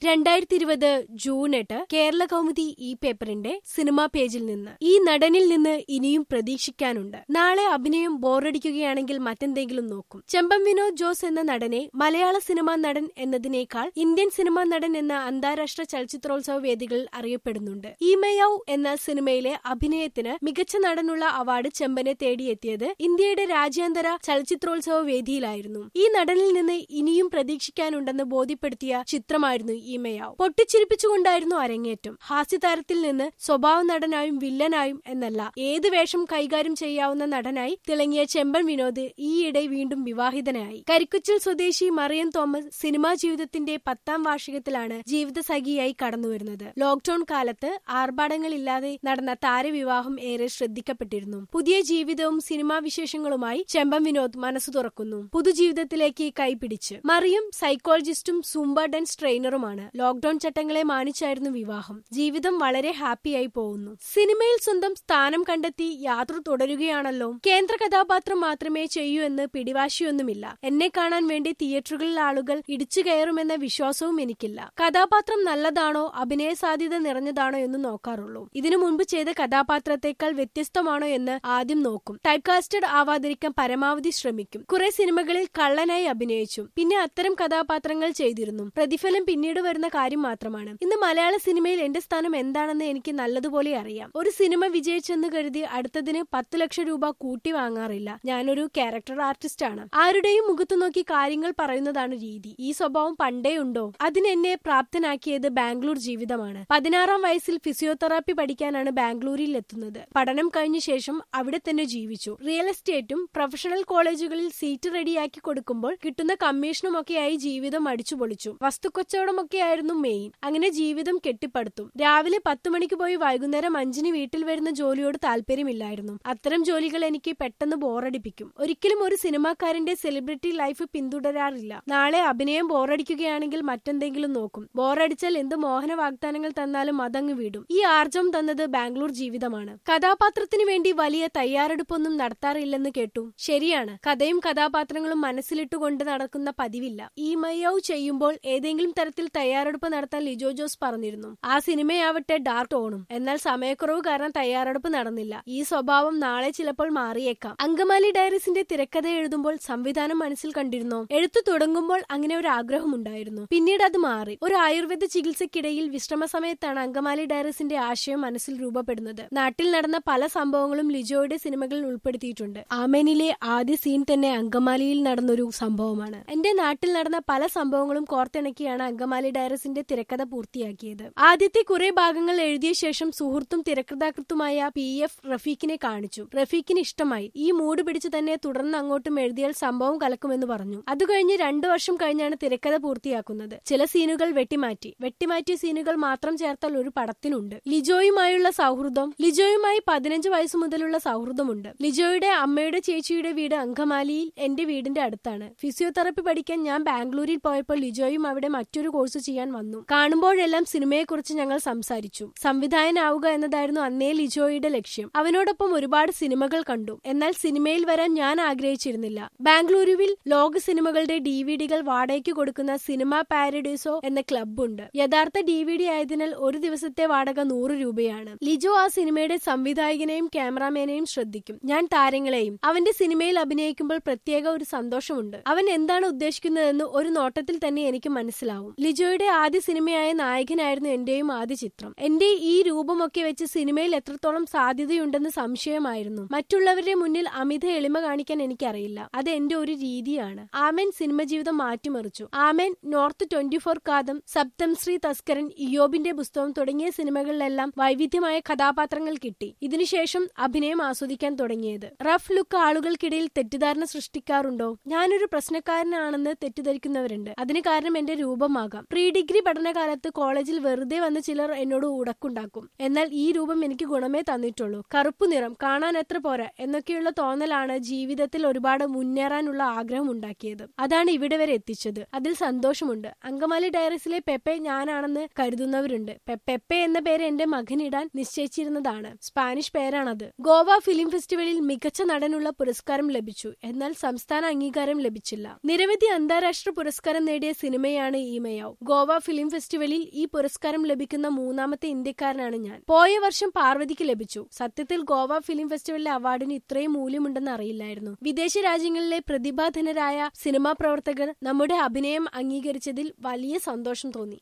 രണ്ടായിരത്തി ഇരുപത് ജൂൺ എട്ട് കേരള കൗമുദി ഈ പേപ്പറിന്റെ സിനിമാ പേജിൽ നിന്ന് ഈ നടനിൽ നിന്ന് ഇനിയും പ്രതീക്ഷിക്കാനുണ്ട് നാളെ അഭിനയം ബോറടിക്കുകയാണെങ്കിൽ മറ്റെന്തെങ്കിലും നോക്കും ചെമ്പം വിനോദ് ജോസ് എന്ന നടനെ മലയാള സിനിമാ നടൻ എന്നതിനേക്കാൾ ഇന്ത്യൻ സിനിമാ നടൻ എന്ന അന്താരാഷ്ട്ര ചലച്ചിത്രോത്സവ വേദികളിൽ അറിയപ്പെടുന്നുണ്ട് ഈമയൌ എന്ന സിനിമയിലെ അഭിനയത്തിന് മികച്ച നടനുള്ള അവാർഡ് ചെമ്പനെ തേടിയെത്തിയത് ഇന്ത്യയുടെ രാജ്യാന്തര ചലച്ചിത്രോത്സവ വേദിയിലായിരുന്നു ഈ നടനിൽ നിന്ന് ഇനിയും പ്രതീക്ഷിക്കാനുണ്ടെന്ന് ബോധ്യപ്പെടുത്തിയ ചിത്രമായിരുന്നു ഈമയാവ് പൊട്ടിച്ചിരിപ്പിച്ചുകൊണ്ടായിരുന്നു അരങ്ങേറ്റം ഹാസ്യതാരത്തിൽ നിന്ന് സ്വഭാവ നടനായും വില്ലനായും എന്നല്ല ഏത് വേഷം കൈകാര്യം ചെയ്യാവുന്ന നടനായി തിളങ്ങിയ ചെമ്പൻ വിനോദ് ഈയിടെ വീണ്ടും വിവാഹിതനായി കരിക്കുച്ചൽ സ്വദേശി മറിയം തോമസ് സിനിമാ ജീവിതത്തിന്റെ പത്താം വാർഷികത്തിലാണ് ജീവിതസഖിയായി കടന്നുവരുന്നത് ലോക്ഡൌൺ കാലത്ത് ആർഭാടങ്ങളില്ലാതെ നടന്ന താരവിവാഹം ഏറെ ശ്രദ്ധിക്കപ്പെട്ടിരുന്നു പുതിയ ജീവിതവും സിനിമാ വിശേഷങ്ങളുമായി ചെമ്പൻ വിനോദ് മനസ്സു തുറക്കുന്നു പുതുജീവിതത്തിലേക്ക് കൈപിടിച്ച് മറിയം സൈക്കോളജിസ്റ്റും സൂംബ ഡാൻസ് ട്രെയിനറുമാണ് ലോക്ഡൌൺ ചട്ടങ്ങളെ മാനിച്ചായിരുന്നു വിവാഹം ജീവിതം വളരെ ഹാപ്പിയായി പോകുന്നു സിനിമയിൽ സ്വന്തം സ്ഥാനം കണ്ടെത്തി യാത്ര തുടരുകയാണല്ലോ കേന്ദ്ര കഥാപാത്രം മാത്രമേ ചെയ്യൂ എന്ന് പിടിവാശിയൊന്നുമില്ല എന്നെ കാണാൻ വേണ്ടി തിയേറ്ററുകളിൽ ആളുകൾ ഇടിച്ചു കയറുമെന്ന വിശ്വാസവും എനിക്കില്ല കഥാപാത്രം നല്ലതാണോ അഭിനയ സാധ്യത നിറഞ്ഞതാണോ എന്ന് നോക്കാറുള്ളൂ ഇതിനു മുൻപ് ചെയ്ത കഥാപാത്രത്തെക്കാൾ വ്യത്യസ്തമാണോ എന്ന് ആദ്യം നോക്കും ടൈപ്പ് കാസ്റ്റഡ് ആവാതിരിക്കാൻ പരമാവധി ശ്രമിക്കും കുറെ സിനിമകളിൽ കള്ളനായി അഭിനയിച്ചു പിന്നെ അത്തരം കഥാപാത്രങ്ങൾ ചെയ്തിരുന്നു പ്രതിഫലം പിന്നീട് വരുന്ന കാര്യം മാത്രമാണ് ഇന്ന് മലയാള സിനിമയിൽ എന്റെ സ്ഥാനം എന്താണെന്ന് എനിക്ക് നല്ലതുപോലെ അറിയാം ഒരു സിനിമ വിജയിച്ചെന്ന് കരുതി അടുത്തതിന് പത്ത് ലക്ഷം രൂപ കൂട്ടി വാങ്ങാറില്ല ഞാനൊരു ക്യാരക്ടർ ആർട്ടിസ്റ്റ് ആണ് ആരുടെയും മുഖത്തു നോക്കി കാര്യങ്ങൾ പറയുന്നതാണ് രീതി ഈ സ്വഭാവം പണ്ടേ ഉണ്ടോ അതിനെന്നെ പ്രാപ്തനാക്കിയത് ബാംഗ്ലൂർ ജീവിതമാണ് പതിനാറാം വയസ്സിൽ ഫിസിയോതെറാപ്പി പഠിക്കാനാണ് ബാംഗ്ലൂരിൽ എത്തുന്നത് പഠനം കഴിഞ്ഞ ശേഷം അവിടെ തന്നെ ജീവിച്ചു റിയൽ എസ്റ്റേറ്റും പ്രൊഫഷണൽ കോളേജുകളിൽ സീറ്റ് റെഡിയാക്കി കൊടുക്കുമ്പോൾ കിട്ടുന്ന കമ്മീഷനുമൊക്കെയായി ജീവിതം അടിച്ചു പൊളിച്ചു വസ്തുക്കച്ചവടമൊക്കെയായിരുന്നു മെയിൻ അങ്ങനെ ജീവിതം കെട്ടിപ്പടുത്തും രാവിലെ പത്ത് മണിക്ക് പോയി വൈകുന്നേരം അഞ്ചിന് വീട്ടിൽ വരുന്ന ജോലിയോട് താല്പര്യമില്ലായിരുന്നു അത്തരം ജോലികൾ എനിക്ക് പെട്ടെന്ന് ബോറടിപ്പിക്കും ഒരിക്കലും ഒരു സിനിമാക്കാരന്റെ സെലിബ്രിറ്റി ലൈഫ് പിന്തുടരാറില്ല നാളെ അഭിനയം ബോറടിക്കുകയാണെങ്കിൽ മറ്റെന്തെങ്കിലും നോക്കും ബോറടിച്ചാൽ എന്ത് മോഹന വാഗ്ദാനങ്ങൾ തന്നാലും അതങ്ങ് വിടും ഈ ആർജം തന്നത് ബാംഗ്ലൂർ ജീവിതമാണ് കഥാപാത്രത്തിന് വേണ്ടി വലിയ തയ്യാറെടുപ്പൊന്നും നടത്താറില്ലെന്ന് കേട്ടു ശരിയാണ് കഥയും കഥാപാത്രങ്ങളും മനസ്സിലിട്ടുകൊണ്ട് നടക്കുന്ന പതിവില്ല ഈ മയൌ ചെയ്യുമ്പോൾ ഏതെങ്കിലും തരത്തിൽ തയ്യാറെടുപ്പ് നടത്താൻ ലിജോ ജോസ് പറഞ്ഞിരുന്നു ആ സിനിമയാവട്ടെ ഡാർക്ക് ടോണും എന്നാൽ സമയക്കുറവ് കാരണം തയ്യാറെടുപ്പ് നടന്നില്ല ഈ സ്വഭാവം നാളെ ചിലപ്പോൾ മാറിയേക്കാം അങ്കമാലി ഡയറീസിന്റെ തിരക്കഥ എഴുതുമ്പോൾ സംവിധാനം മനസ്സിൽ കണ്ടിരുന്നോ എഴുത്തു തുടങ്ങുമ്പോൾ അങ്ങനെ ഒരു ആഗ്രഹമുണ്ടായിരുന്നു പിന്നീട് അത് മാറി ഒരു ആയുർവേദ ചികിത്സക്കിടയിൽ വിശ്രമ സമയത്താണ് അങ്കമാലി ഡയറീസിന്റെ ആശയം മനസ്സിൽ രൂപപ്പെടുന്നത് നാട്ടിൽ നടന്ന പല സംഭവങ്ങളും ലിജോയുടെ സിനിമകളിൽ ഉൾപ്പെടുത്തിയിട്ടുണ്ട് ആമേനിലെ ആദ്യ സീൻ തന്നെ അങ്കമാലിയിൽ നടന്നൊരു സംഭവമാണ് എന്റെ നാട്ടിൽ നടന്ന പല സംഭവങ്ങളും കോർത്തിണക്കിയാണ് അങ്കമാലി ഡയറീസിന്റെ തിരക്കഥ പൂർത്തിയാക്കിയത് ആദ്യത്തെ കുറെ ഭാഗങ്ങൾ എഴുതിയ ശേഷം സുഹൃത്തും തിരക്കഥാകൃത്തുമായ പി എഫ് റഫീഖിനെ കാണിച്ചു റഫീഖിന് ഇഷ്ടമായി ഈ മൂഡ് പിടിച്ച് തന്നെ തുടർന്ന് അങ്ങോട്ടും എഴുതിയാൽ സംഭവം കലക്കുമെന്ന് പറഞ്ഞു അത് കഴിഞ്ഞ് രണ്ടു വർഷം കഴിഞ്ഞാണ് തിരക്കഥ പൂർത്തിയാക്കുന്നത് ചില സീനുകൾ വെട്ടിമാറ്റി വെട്ടിമാറ്റിയ സീനുകൾ മാത്രം ചേർത്താൽ ഒരു പടത്തിനുണ്ട് ലിജോയുമായുള്ള സൗഹൃദം ലിജോയുമായി പതിനഞ്ച് വയസ്സ് മുതലുള്ള സൗഹൃദമുണ്ട് ലിജോയുടെ അമ്മയുടെ ചേച്ചിയുടെ വീട് അങ്കമാലിയിൽ എന്റെ വീടിന്റെ അടുത്താണ് ഫിസിയോതെറപ്പി പഠിക്കാൻ ഞാൻ ബാംഗ്ലൂരിൽ പോയപ്പോൾ ലിജോയും അവിടെ മറ്റൊരു കോഴ്സ് ചെയ്യാൻ വന്നു കാണുമ്പോഴെല്ലാം സിനിമയെക്കുറിച്ച് ഞങ്ങൾ സംസാരിച്ചു സംവിധായകനാവുക എന്നതായിരുന്നു അന്നേ ലിജോയുടെ ലക്ഷ്യം അവനോടൊപ്പം ഒരുപാട് സിനിമകൾ കണ്ടു എന്നാൽ സിനിമയിൽ വരാൻ ഞാൻ ആഗ്രഹിച്ചിരുന്നില്ല ബാംഗ്ലൂരുവിൽ ലോക സിനിമകളുടെ ഡി വി ഡികൾ വാടകയ്ക്ക് കൊടുക്കുന്ന സിനിമ പാരഡൈസോ എന്ന ക്ലബ്ബുണ്ട് യഥാർത്ഥ ഡി വി ഡി ആയതിനാൽ ഒരു ദിവസത്തെ വാടക നൂറ് രൂപയാണ് ലിജോ ആ സിനിമയുടെ സംവിധായകനെയും ക്യാമറാമാനെയും ശ്രദ്ധിക്കും ഞാൻ താരങ്ങളെയും അവന്റെ സിനിമയിൽ അഭിനയിക്കുമ്പോൾ പ്രത്യേക ഒരു സന്തോഷമുണ്ട് അവൻ എന്താണ് ഉദ്ദേശിക്കുന്നതെന്ന് ഒരു നോട്ടത്തിൽ തന്നെ എനിക്ക് മനസ്സിലാവും ലിജോയുടെ ആദ്യ സിനിമയായ നായകനായിരുന്നു എന്റെയും ആദ്യ ചിത്രം എന്റെ ഈ രൂപമൊക്കെ വെച്ച് സിനിമയിൽ എത്രത്തോളം സാധ്യതയുണ്ടെന്ന് സംശയമായിരുന്നു മറ്റുള്ളവരുടെ മുന്നിൽ അമിത എളിമ കാണിക്കാൻ എനിക്കറിയില്ല അത് എന്റെ ഒരു രീതിയാണ് ആമൻ സിനിമ ജീവിതം മാറ്റിമറിച്ചു Amen North twenty four Kaatham Saptham Shri Thaskaran ഇയോബിന്റെ പുസ്തകം തുടങ്ങിയ സിനിമകളിലെല്ലാം വൈവിധ്യമായ കഥാപാത്രങ്ങൾ കിട്ടി ഇതിനുശേഷം അഭിനയം ആസ്വദിക്കാൻ തുടങ്ങിയത് റഫ് ലുക്ക് ആളുകൾക്കിടയിൽ തെറ്റിദ്ധാരണ സൃഷ്ടിക്കാറുണ്ടോ ഞാനൊരു പ്രശ്നക്കാരനാണെന്ന് തെറ്റിദ്ധരിക്കുന്നവരുണ്ട് അതിന് കാരണം എന്റെ രൂപമാകാം പ്രീ ഡിഗ്രി പഠനകാലത്ത് കോളേജിൽ വെറുതെ വന്ന് ചിലർ എന്നോട് ഉടക്കുണ്ടാക്കും എന്നാൽ ഈ രൂപം എനിക്ക് ഗുണമേ തന്നിട്ടുള്ളൂ കറുപ്പു നിറം കാണാൻ എത്ര പോരാ എന്നൊക്കെയുള്ള തോന്നലാണ് ജീവിതത്തിൽ ഒരുപാട് മുന്നേറാനുള്ള ആഗ്രഹം ഉണ്ടാക്കിയത് അതാണ് ഇവിടെ വരെ എത്തിച്ചത് അതിൽ സന്തോഷമുണ്ട് അങ്കമാലി ഡയറീസിലെ പെപ്പെ ഞാനാണെന്ന് കരുതുന്നവരുണ്ട് പെപ്പെ എന്ന പേര് എന്റെ മകനിടാൻ നിശ്ചയിച്ചിരുന്നതാണ് സ്പാനിഷ് പേരാണത് ഗോവ ഫിലിം ഫെസ്റ്റിവലിൽ മികച്ച നടനുള്ള പുരസ്കാരം ലഭിച്ചു എന്നാൽ സംസ്ഥാന അംഗീകാരം ലഭിച്ചില്ല നിരവധി അന്താരാഷ്ട്ര പുരസ്കാരം നേടിയ സിനിമയാണ് ഈമയാവ് ഗോവ ഫിലിം ഫെസ്റ്റിവലിൽ ഈ പുരസ്കാരം ലഭിക്കുന്ന മൂന്നാമത്തെ ഇന്ത്യക്കാരനാണ് ഞാൻ പോയ വർഷം പാർവതിക്ക് ലഭിച്ചു സത്യത്തിൽ ഗോവ ഫിലിം ഫെസ്റ്റിവലിലെ അവാർഡിന് ഇത്രയും മൂല്യമുണ്ടെന്ന് അറിയില്ലായിരുന്നു വിദേശ രാജ്യങ്ങളിലെ പ്രതിഭാധനരായ സിനിമാ പ്രവർത്തകർ നമ്മുടെ അഭിനയം അംഗീകരിച്ചതിൽ വലിയ സന്തോഷം തോന്നി